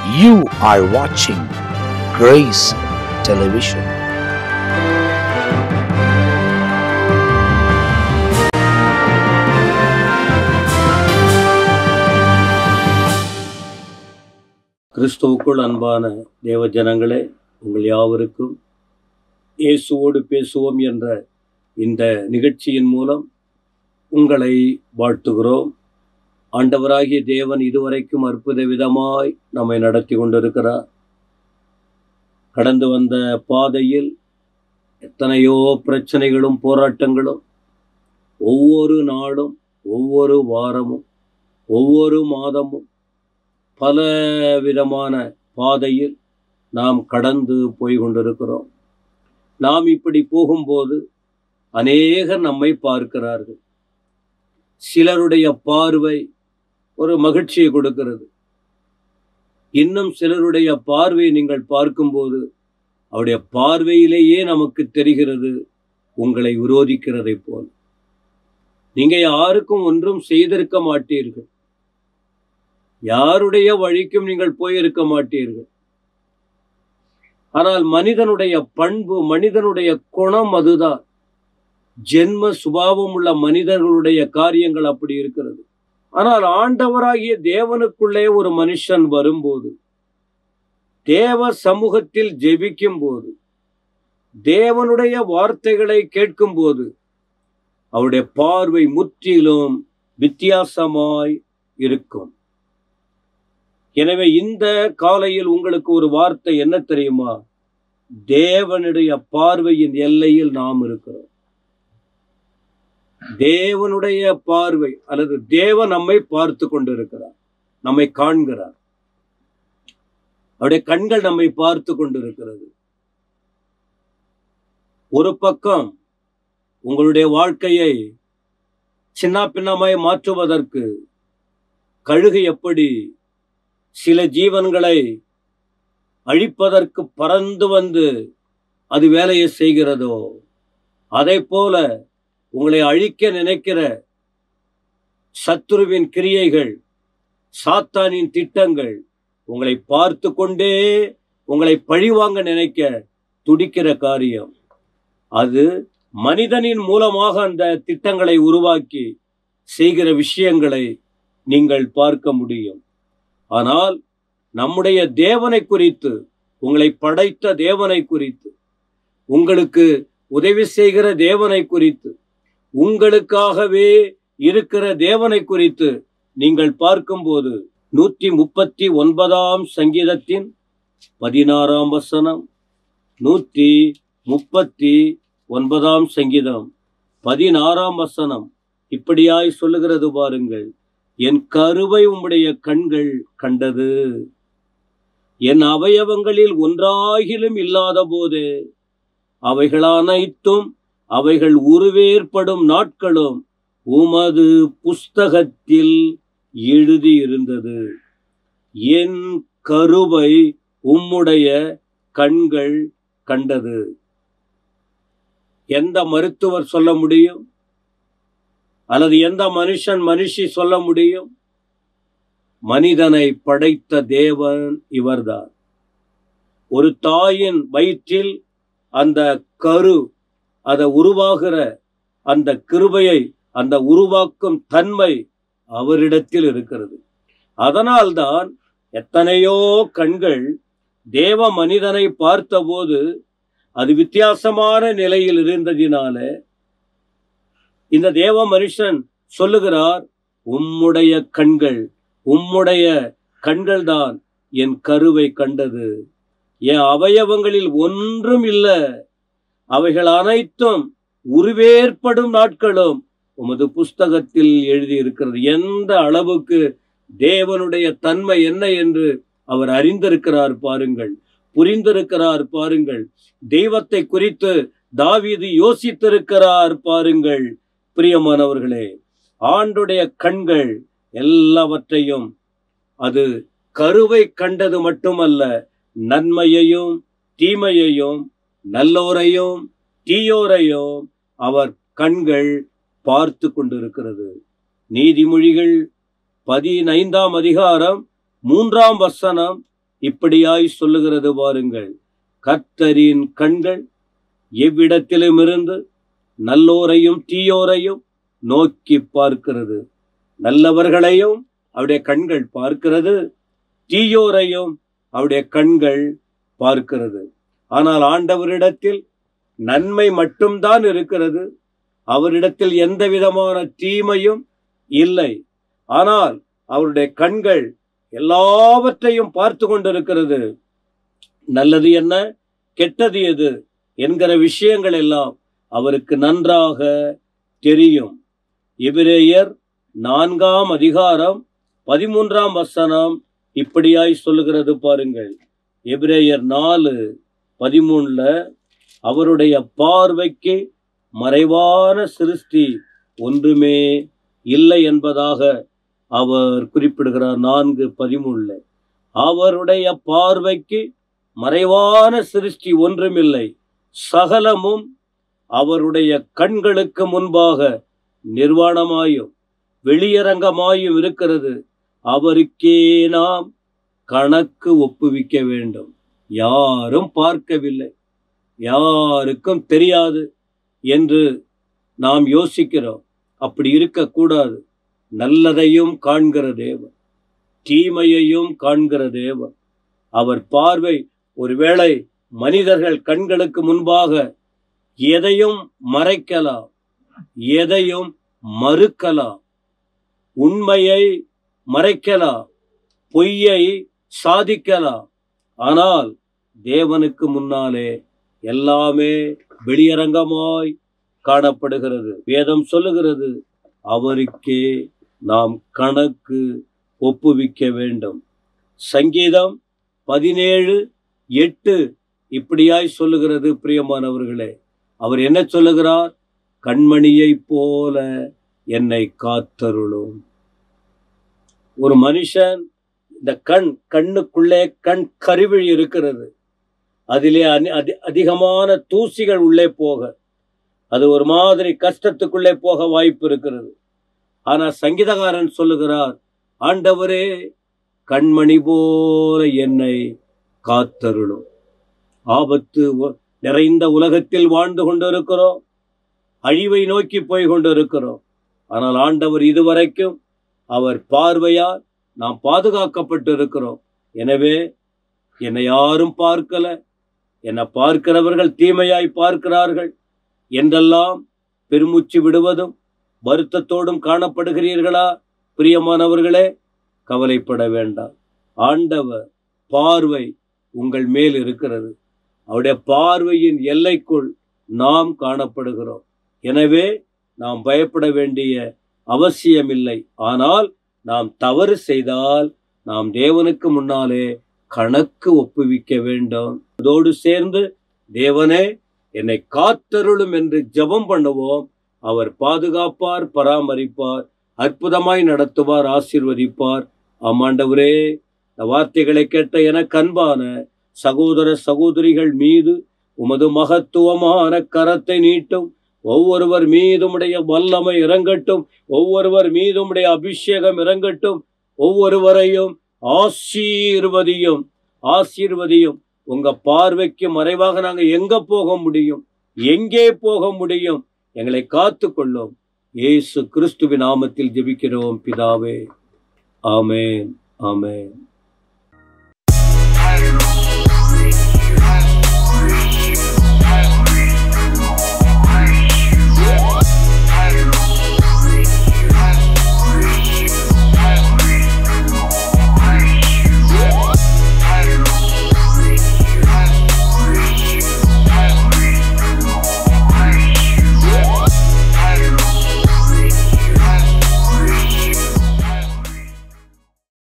You are watching Grace Television. கிறிஸ்துவுக்குள் அன்பான தேவ ஜனங்களே உங்கள் யாவருக்கும் இயேசுவோடு பேசுவோம் என்ற இந்த நிகழ்ச்சியின் மூலம் உங்களை வாழ்த்துகிறோம் ஆண்டவராகிய தேவன் இதுவரைக்கும் அற்புத விதமாய் நம்மை நடத்தி கொண்டிருக்கிறார் கடந்து வந்த பாதையில் எத்தனையோ பிரச்சனைகளும் போராட்டங்களும் ஒவ்வொரு நாளும் ஒவ்வொரு வாரமும் ஒவ்வொரு மாதமும் பல விதமான பாதையில் நாம் கடந்து போய் கொண்டிருக்கிறோம் நாம் இப்படி போகும்போது அநேகர் நம்மை பார்க்கிறார்கள் சிலருடைய பார்வை ஒரு மகிழ்ச்சியை கொடுக்கிறது இன்னும் சிலருடைய பார்வை நீங்கள் பார்க்கும்போது அவருடைய பார்வையிலேயே நமக்கு தெரிகிறது உங்களை விரோதிக்கிறதை போல் நீங்க யாருக்கும் ஒன்றும் செய்திருக்க மாட்டீர்கள் யாருடைய வழிக்கும் நீங்கள் போயிருக்க மாட்டீர்கள் ஆனால் மனிதனுடைய பண்பு மனிதனுடைய குணம் அதுதான் ஜென்ம சுபாவம் உள்ள மனிதர்களுடைய காரியங்கள் அப்படி இருக்கிறது ஆனால் ஆண்டவராகிய தேவனுக்குள்ளே ஒரு மனுஷன் வரும்போது தேவ சமூகத்தில் ஜெபிக்கும் போது தேவனுடைய வார்த்தைகளை கேட்கும் போது அவருடைய பார்வை முற்றிலும் வித்தியாசமாய் இருக்கும் எனவே இந்த காலையில் உங்களுக்கு ஒரு வார்த்தை என்ன தெரியுமா தேவனுடைய பார்வையின் எல்லையில் நாம் இருக்கிறோம் தேவனுடைய பார்வை அல்லது தேவன் நம்மை பார்த்து கொண்டிருக்கிறார் நம்மை காண்கிறார் அவருடைய கண்கள் நம்மை பார்த்து கொண்டிருக்கிறது ஒரு பக்கம் உங்களுடைய வாழ்க்கையை சின்ன பின்னமாய் மாற்றுவதற்கு கழுகு எப்படி சில ஜீவன்களை அழிப்பதற்கு பறந்து வந்து அது வேலையை செய்கிறதோ அதை போல உங்களை அழிக்க நினைக்கிற சத்துருவின் கிரியைகள் சாத்தானின் திட்டங்கள் உங்களை பார்த்து கொண்டே உங்களை பழிவாங்க நினைக்க துடிக்கிற காரியம் அது மனிதனின் மூலமாக அந்த திட்டங்களை உருவாக்கி செய்கிற விஷயங்களை நீங்கள் பார்க்க முடியும் ஆனால் நம்முடைய தேவனை குறித்து உங்களை படைத்த தேவனை குறித்து உங்களுக்கு உதவி செய்கிற தேவனை குறித்து உங்களுக்காகவே இருக்கிற தேவனை குறித்து நீங்கள் பார்க்கும்போது நூற்றி முப்பத்தி ஒன்பதாம் சங்கீதத்தின் பதினாறாம் வசனம் நூற்றி முப்பத்தி ஒன்பதாம் சங்கீதம் பதினாறாம் வசனம் இப்படியாய் சொல்லுகிறது பாருங்கள் என் கருவை உம்முடைய கண்கள் கண்டது என் அவயவங்களில் ஒன்றாகிலும் இல்லாத போது அவைகள் அனைத்தும் அவைகள் உருவேற்படும் நாட்களும் உமது புஸ்தகத்தில் எழுதியிருந்தது என் கருவை உம்முடைய கண்கள் கண்டது எந்த மருத்துவர் சொல்ல முடியும் அல்லது எந்த மனுஷன் மனுஷி சொல்ல முடியும் மனிதனை படைத்த தேவன் இவர்தான் ஒரு தாயின் வயிற்றில் அந்த கரு அதை உருவாகிற அந்த கிருபையை அந்த உருவாக்கும் தன்மை அவரிடத்தில் இருக்கிறது அதனால்தான் எத்தனையோ கண்கள் தேவ மனிதனை பார்த்தபோது அது வித்தியாசமான நிலையில் இருந்ததினால இந்த தேவ மனுஷன் சொல்லுகிறார் உம்முடைய கண்கள் உம்முடைய கண்கள் தான் என் கருவை கண்டது என் அவயவங்களில் ஒன்றும் இல்லை அவைகள் அனைத்தும் உருவேற்படும் நாட்களும் உமது புஸ்தகத்தில் எழுதியிருக்கிறது எந்த அளவுக்கு தேவனுடைய தன்மை என்ன என்று அவர் அறிந்திருக்கிறார் பாருங்கள் புரிந்திருக்கிறார் பாருங்கள் தெய்வத்தை குறித்து தாவீது யோசித்திருக்கிறார் பாருங்கள் பிரியமானவர்களே ஆண்டுடைய கண்கள் எல்லாவற்றையும் அது கருவை கண்டது மட்டுமல்ல நன்மையையும் தீமையையும் நல்லோரையும் தீயோரையும் அவர் கண்கள் பார்த்து கொண்டிருக்கிறது நீதிமொழிகள் பதினைந்தாம் அதிகாரம் மூன்றாம் வசனம் இப்படியாய் சொல்லுகிறது பாருங்கள் கர்த்தரின் கண்கள் எவ்விடத்திலும் இருந்து நல்லோரையும் தீயோரையும் நோக்கி பார்க்கிறது நல்லவர்களையும் அவருடைய கண்கள் பார்க்கிறது தீயோரையும் அவருடைய கண்கள் பார்க்கிறது ஆனால் ஆண்டவரிடத்தில் நன்மை மட்டும்தான் இருக்கிறது அவரிடத்தில் எந்த விதமான தீமையும் இல்லை ஆனால் அவருடைய கண்கள் எல்லாவற்றையும் பார்த்து கொண்டிருக்கிறது நல்லது என்ன கெட்டது எது என்கிற விஷயங்கள் எல்லாம் அவருக்கு நன்றாக தெரியும் எபிரேயர் நான்காம் அதிகாரம் பதிமூன்றாம் வசனம் இப்படியாய் சொல்லுகிறது பாருங்கள் எபிரேயர் நாலு பதிமூணுல அவருடைய பார்வைக்கு மறைவான சிருஷ்டி ஒன்றுமே இல்லை என்பதாக அவர் குறிப்பிடுகிறார் நான்கு பதிமூணுல அவருடைய பார்வைக்கு மறைவான சிருஷ்டி ஒன்றுமில்லை சகலமும் அவருடைய கண்களுக்கு முன்பாக நிர்வாணமாயும் வெளியரங்கமாயும் இருக்கிறது அவருக்கே நாம் கணக்கு ஒப்புவிக்க வேண்டும் யாரும் பார்க்கவில்லை யாருக்கும் தெரியாது என்று நாம் யோசிக்கிறோம் அப்படி இருக்கக்கூடாது நல்லதையும் காண்கிற தேவன் தீமையையும் காண்கிற தேவன் அவர் பார்வை ஒருவேளை மனிதர்கள் கண்களுக்கு முன்பாக எதையும் மறைக்கலாம் எதையும் மறுக்கலாம் உண்மையை மறைக்கலாம் பொய்யை சாதிக்கலாம் ஆனால் தேவனுக்கு முன்னாலே எல்லாமே வெளியரங்கமாய் காணப்படுகிறது வேதம் சொல்லுகிறது அவருக்கே நாம் கணக்கு ஒப்புவிக்க வேண்டும் சங்கீதம் பதினேழு எட்டு இப்படியாய் சொல்லுகிறது பிரியமானவர்களே அவர் என்ன சொல்லுகிறார் கண்மணியைப் போல என்னை காத்தருளும் ஒரு மனுஷன் இந்த கண் கண்ணுக்குள்ளே கண் கருவிழி இருக்கிறது அதிலே அதி- அதி- அதிகமான தூசிகள் உள்ளே போக அது ஒரு மாதிரி கஷ்டத்துக்குள்ளே போக வாய்ப்பு இருக்கிறது ஆனா சங்கீதகாரன் சொல்லுகிறார் ஆண்டவரே கண்மணி போல என்னை காத்தருளும் ஆபத்து உ- நிறைந்த உலகத்தில் வாழ்ந்து கொண்டிருக்கிறோம் அழிவை நோக்கி போய் கொண்டிருக்கிறோம் ஆனால் ஆண்டவர் இதுவரைக்கும் அவர் பார்வையால் நாம் பாதுகாக்கப்பட்டு இருக்கிறோம் எனவே என்னை யாரும் பார்க்கல என்னை பார்க்கிறவர்கள் தீமையாய் பார்க்கிறார்கள் என்றெல்லாம் பெருமூச்சு விடுவதும் வருத்தத்தோடும் காணப்படுகிறீர்களா பிரியமானவர்களே கவலைப்பட வேண்டாம் ஆண்டவர் பார்வை உங்கள் மேல் இருக்கிறது அவருடைய பார்வையின் எல்லைக்குள் நாம் காணப்படுகிறோம் எனவே நாம் பயப்பட வேண்டிய அவசியமில்லை ஆனால் நாம் தவறு செய்தால் நாம் தேவனுக்கு முன்னாலே கணக்கு ஒப்புவிக்க வேண்டும் அதோடு சேர்ந்து தேவனே என்னை காத்தருளும் என்று ஜெபம் பண்ணுவோம் அவர் பாதுகாப்பார் பராமரிப்பார் அற்புதமாய் நடத்துவார் ஆசீர்வதிப்பார் ஆமாண்டவரே இந்த வார்த்தைகளை கேட்ட எனக்கு அன்பான சகோதர சகோதரிகள் மீது உமது மகத்துவமான கரத்தை நீட்டும் ஒவ்வொருவர் மீதுமுடைய வல்லமை இறங்கட்டும் ஒவ்வொருவர் மீதுமுடைய அபிஷேகம் இறங்கட்டும் ஒவ்வொருவரையும் ஆசீர்வதியும் ஆசீர்வதியும் உங்க பார்வைக்கு மறைவாக நாங்க எங்க போக முடியும் எங்கே போக முடியும் எங்களை காத்து கொள்ளும் இயேசு கிறிஸ்துவின் நாமத்தில் ஜெபிக்கிறோம் பிதாவே ஆமென் ஆமென்